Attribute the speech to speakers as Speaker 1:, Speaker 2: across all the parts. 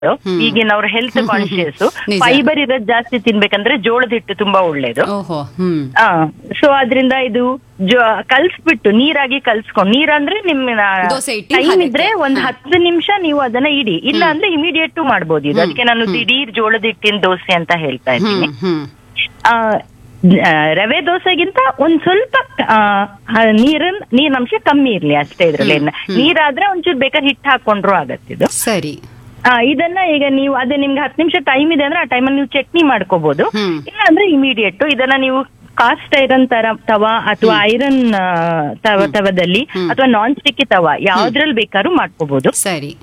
Speaker 1: ಈಗಿನವ್ರ health conscious
Speaker 2: ನಿಜ.
Speaker 1: Fibre ಇರೋದ್ ಜಾಸ್ತಿ ತಿನ್ಬೇಕಂದ್ರೆ ಜೋಳದ ಹಿಟ್ಟು ತುಂಬಾ ಒಳ್ಳೇದು
Speaker 2: ಓಹೋ ಹ್ಮ್
Speaker 1: ಸೊ ಅದ್ರಿಂದ ಇದು ಜೋ- ಕಲ್ಸ್ಬಿಟ್ಟು ನೀರಾಗಿ ಕಲ್ಸ್ಕೊಂಡು ನೀರಂದ್ರೆ ನಿಮ್ಮ
Speaker 2: ದೋಸೆ ಹಿಟ್ಟಿನ
Speaker 1: ಟೈಮ್
Speaker 2: ಹದಕ್ಕೆ.
Speaker 1: ಇದ್ರೆ ಒಂದ್ ಹತ್ತು ನಿಮಿಷ ನೀವು ಅದನ್ನ ಇಡಿ ಇಲ್ಲ ಅಂದ್ರೆ ಇಮಿಡಿಯೇಟ್ ಮಾಡ್ಬೋದು ಇದು ಅದಕ್ಕೆ ನಾನು ದಿಢೀರ್ ಜೋಳದ ಹಿಟ್ಟಿನ ದೋಸೆ ಅಂತ ಹೇಳ್ತಾ ಇದ್ದೀನಿ
Speaker 2: ಹ್ಮ್ ಹ್ಮ್
Speaker 1: ಆ, ಆ, ರವೆ ದೋಸೆಗಿಂತ ಒಂದ್ ಸ್ವಲ್ಪ ಆ, ಆ, ನೀರಿನ ನೀರಿನಂಶ ಕಮ್ಮಿ ಇರ್ಲಿ ಅಷ್ಟೇ ಇದ್ರಲ್ಲಿ ನೀರಾದ್ರೆ ಒಂಚೂರು ಬೇಕಾದ್ರೆ ಹಿಟ್ಟು ಹಾಕೊಂಡ್ರು ಆಗತ್ತಿದು
Speaker 2: ಸರಿ
Speaker 1: ಆ, ಇದನ್ನ ಈಗ ನೀವು ಅದೇ ನಿಮ್ಗೆ ಹತ್ತು ನಿಮಿಷ ಟೈಮ್ ಇದೆ ಅಂದ್ರೆ ಆ ಟೈಮಲ್ಲಿ ನೀವು ಚಟ್ನಿ ಮಾಡ್ಕೋಬಹುದು
Speaker 2: ಹ್ಮ್.
Speaker 1: ಇಲ್ಲ ಅಂದ್ರೆ ಇಮಿಡಿಯೇಟ್ ಇದನ್ನ ನೀವು ಕಾಸ್ಟ್ ಐರನ್ ತರ ತವ ಅಥವಾ ಐರನ್ ತವ ತವದಲ್ಲಿ ಅಥವಾ ನಾನ್ ಸ್ಟಿಕ್ಕಿ ತವ ಯಾವ್ದ್ರಲ್ಲಿ ಬೇಕಾದ್ರೂ ಮಾಡ್ಕೋಬಹುದು
Speaker 2: ಸರಿ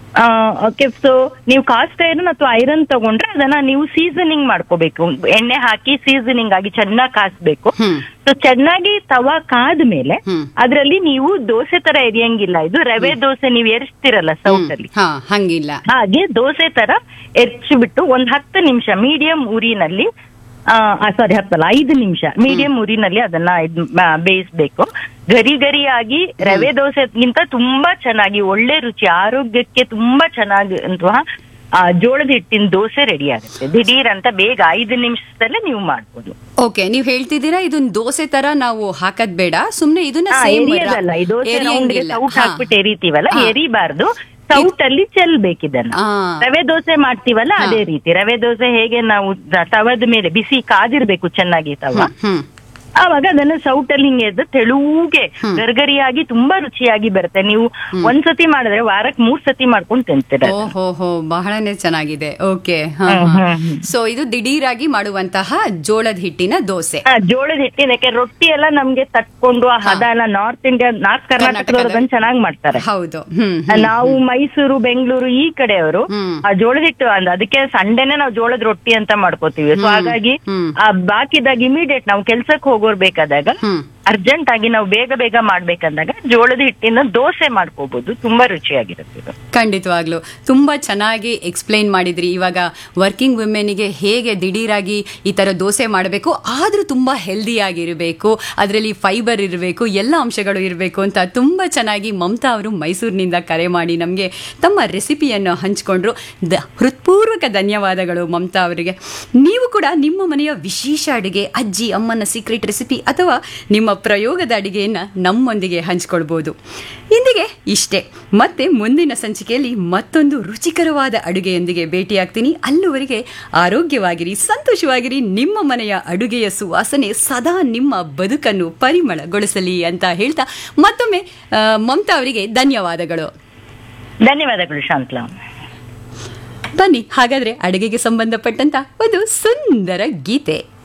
Speaker 1: ಓಕೆ ಸೊ ನೀವು ಕಾಸ್ಟ್ ಐರನ್ ಅಥವಾ ಐರನ್ ತಗೊಂಡ್ರೆ ಅದನ್ನ ನೀವು ಸೀಸನಿಂಗ್ ಮಾಡ್ಕೋಬೇಕು ಎಣ್ಣೆ ಹಾಕಿ ಸೀಸನಿಂಗ್ ಆಗಿ ಚೆನ್ನಾಗಿ ಕಾಸ್ಬೇಕು
Speaker 2: ಹ್ಮ್
Speaker 1: ಸೊ ಚೆನ್ನಾಗಿ ತವ ಕಾದ ಮೇಲೆ
Speaker 2: ಹ್ಮ್.
Speaker 1: ಅದ್ರಲ್ಲಿ ನೀವು ದೋಸೆ ತರ ಎರಿಯಂಗಿಲ್ಲ ಇದು ರವೆ ದೋಸೆ ನೀವು ಎರಿಸ್ತಿರಲ್ಲ ಸೌಟ್ ಅಲ್ಲಿ
Speaker 2: ಹಾ ಹಂಗಿಲ್ಲ
Speaker 1: ಹಾಗೆ ದೋಸೆ ತರ ಎರ್ಚಿಬಿಟ್ಟು ಒಂದ್ ಹತ್ತು ನಿಮಿಷ ಮೀಡಿಯಂ ಉರಿನಲ್ಲಿ ಸಾರಿ ಹತ್ತಲ್ಲ ಐದು ನಿಮಿಷ ಮೀಡಿಯಂ ಉರಿನಲ್ಲಿ ಅದನ್ನ ಇದ್ ಮ- ಬೇಯಿಸ್ಬೇಕು ಗರಿ ಗರಿಯಾಗಿ ರವೆ ದೋಸೆಗಿಂತ ತುಂಬಾ ಚೆನ್ನಾಗಿ ಒಳ್ಳೆ ರುಚಿ ಆರೋಗ್ಯಕ್ಕೆ ತುಂಬಾ ಚೆನ್ನಾಗಿ ಅಂತಹ ಆ, ಜೋಳದ ಹಿಟ್ಟಿನ ದೋಸೆ ರೆಡಿ ಆಗುತ್ತೆ ದಿಢೀರ್ ಅಂತ ಬೇಗ ಐದು ನಿಮಿಷದಲ್ಲೇ ನೀವು ಮಾಡ್ಬೋದು
Speaker 2: ಓಕೆ ನೀವ್ ಹೇಳ್ತಿದ್ದೀರಾ ಇದನ್ ದೋಸೆ ತರ ನಾವು ಹಾಕದ್ ಬೇಡ ಸುಮ್ನೆ ಇದನ್ನ
Speaker 1: ಹಾ,
Speaker 2: same
Speaker 1: ಎರಿಯೋದಲ್ಲ ಈ ದೋಸೆ ರೌಂಡ್ಗೆ
Speaker 2: ಎರಿಯಂಗಿಲ್ಲ.
Speaker 1: ಸೌಟ್
Speaker 2: ಹಾ.
Speaker 1: ಹಾಕ್ಬಿಟ್ಟು ಎರಿತೀವಲ್ಲ
Speaker 2: ಹಾ.
Speaker 1: ಎರಿಬಾರ್ದು ಸೌಟ್ ಅಲ್ಲಿ ಚೆಲ್ಬೇಕಿದನ್ನ
Speaker 2: ಆ.
Speaker 1: ರವೆ ದೋಸೆ ಮಾಡ್ತೀವಲ್ಲ
Speaker 2: ಹಾ.
Speaker 1: ಅದೇ ರೀತಿ ರವೆ ದೋಸೆ ಹೇಗೆ ನಾವು ದ- ತವದ ಮೇಲೆ ಬಿಸಿ ಕಾದಿರ್ಬೇಕು ಚೆನ್ನಾಗಿ ತವ
Speaker 2: ಹ್ಮ್
Speaker 1: ಆವಾಗ ಅದನ್ನ ಸೌಟಲ್ಲಿ ಹಿಂಗೆ ಎದ್ದು ತೆಳುಗೆ ಗರ್ಗರಿಯಾಗಿ ತುಂಬಾ ರುಚಿಯಾಗಿ ಬರುತ್ತೆ ನೀವು ಒಂದ್ಸತಿ ಮಾಡಿದ್ರೆ ವಾರಕ್ ಮೂರ್ ಸತಿ ಮಾಡ್ಕೊಂಡು ತಿಂತೀರ
Speaker 2: ಓಹೋ ಹೋ ಬಹಳನೇ ಚೆನ್ನಾಗಿದೆ ಓಕೆ
Speaker 1: ಹ್ಮ್, ಹ್ಮ್, ಹ್ಮ್.
Speaker 2: ಸೊ ಇದು ದಿಢೀರಾಗಿ ಮಾಡುವಂತಹ ಜೋಳದ ಹಿಟ್ಟಿನ ದೋಸೆ
Speaker 1: ಆ, ಜೋಳದ ಹಿಟ್ಟಿನ ಯಾಕೆ ರೊಟ್ಟಿ ಎಲ್ಲ ನಮ್ಗೆ ತಟ್ಕೊಂಡು ಆ ಹದ ಎಲ್ಲ ನಾರ್ತ್ ಇಂಡಿಯಾ ನಾರ್ತ್ ಕರ್ನಾಟಕದವ್ರು ಅದನ್ನ ಚೆನ್ನಾಗಿ ಮಾಡ್ತಾರೆ
Speaker 2: ಹೌದು ಹ್ಮ್
Speaker 1: ಆ, ನಾವು ಮೈಸೂರು ಬೆಂಗಳೂರು ಈ ಕಡೆಯವರು
Speaker 2: ಹ್ಮ್.
Speaker 1: ಆ ಜೋಳದ ಹಿಟ್ಟು ಅಂದ್ ಅದಕ್ಕೆ ಸಂಡೆನೆ ನಾವು ಜೋಳದ ರೊಟ್ಟಿ ಅಂತ ಮಾಡ್ಕೋತೀವಿ ಸೊ ಹಾಗಾಗಿ
Speaker 2: ಹ್ಮ್.
Speaker 1: ಆ ಬಾಕಿದಾಗ ಇಮಿಡಿಯೇಟ್ ನಾವು ಕೆಲ್ಸಕ್ಕೆ ಹೋಗೋರ್ ಬೇಕಾದಾಗ
Speaker 2: ಹ್ಮ್
Speaker 1: ಅರ್ಜೆಂಟ್ ಆಗಿ ನಾವು ಬೇಗ ಬೇಗ ಮಾಡ್ಬೇಕಂದಾಗ ಜೋಳದ ಹಿಟ್ಟಿನ ದೋಸೆ ಮಾಡ್ಕೋಬಹುದು ತುಂಬಾ ರುಚಿಯಾಗಿರುತ್ತೆ ಇದು
Speaker 2: ಖಂಡಿತವಾಗ್ಲು ತುಂಬಾ ಚೆನ್ನಾಗಿ ಎಕ್ಸ್ಪ್ಲೈನ್ ಮಾಡಿದ್ರಿ ಇವಾಗ ವರ್ಕಿಂಗ್ ವುಮೆನ್ಗೆ ಹೇಗೆ ದಿಢೀರಾಗಿ ಈ ತರ ದೋಸೆ ಮಾಡಬೇಕು ಆದ್ರೂ ತುಂಬಾ ಹೆಲ್ದಿ ಆಗಿರಬೇಕು ಅದರಲ್ಲಿ ಫೈಬರ್ ಇರಬೇಕು ಎಲ್ಲ ಅಂಶಗಳು ಇರಬೇಕು ಅಂತ ತುಂಬಾ ಚೆನ್ನಾಗಿ ಮಮತಾ ಅವರು ಮೈಸೂರಿನಿಂದ ಕರೆ ಮಾಡಿ ನಮಗೆ ತಮ್ಮ ರೆಸಿಪಿಯನ್ನು ಹಂಚಿಕೊಂಡ್ರು ದ ಹೃತ್ಪೂರ್ವಕ ಧನ್ಯವಾದಗಳು ಮಮತಾ ಅವರಿಗೆ ನೀವು ಕೂಡ ನಿಮ್ಮ ಮನೆಯ ವಿಶೇಷ ಅಡುಗೆ ಅಜ್ಜಿ ಅಮ್ಮನ ಸೀಕ್ರೆಟ್ ರೆಸಿಪಿ ಅಥವಾ ನಿಮ್ಮ ಪ್ರಯೋಗದ ಅಡಿಗೆಯನ್ನು ನಮ್ಮೊಂದಿಗೆ ಹಂಚಿಕೊಳ್ಬೋದು ಇಂದಿಗೆ ಇಷ್ಟೇ ಮತ್ತೆ ಮುಂದಿನ ಸಂಚಿಕೆಯಲ್ಲಿ ಮತ್ತೊಂದು ರುಚಿಕರವಾದ ಅಡುಗೆಯೊಂದಿಗೆ ಭೇಟಿಯಾಗ್ತೀನಿ ಅಲ್ಲಿವರೆಗೆ ಆರೋಗ್ಯವಾಗಿರಿ ಸಂತೋಷವಾಗಿರಿ ನಿಮ್ಮ ಮನೆಯ ಅಡುಗೆಯ ಸುವಾಸನೆ ಸದಾ ನಿಮ್ಮ ಬದುಕನ್ನು ಪರಿಮಳಗೊಳಿಸಲಿ ಅಂತ ಹೇಳ್ತಾ ಮತ್ತೊಮ್ಮೆ ಆ, ಮಮತಾ ಅವರಿಗೆ ಧನ್ಯವಾದಗಳು
Speaker 1: ಧನ್ಯವಾದಗಳು ಶಾಂತಲಾ
Speaker 2: ಬನ್ನಿ ಹಾಗಾದ್ರೆ ಅಡುಗೆಗೆ ಸಂಬಂಧಪಟ್ಟಂತ ಒಂದು ಸುಂದರ ಗೀತೆ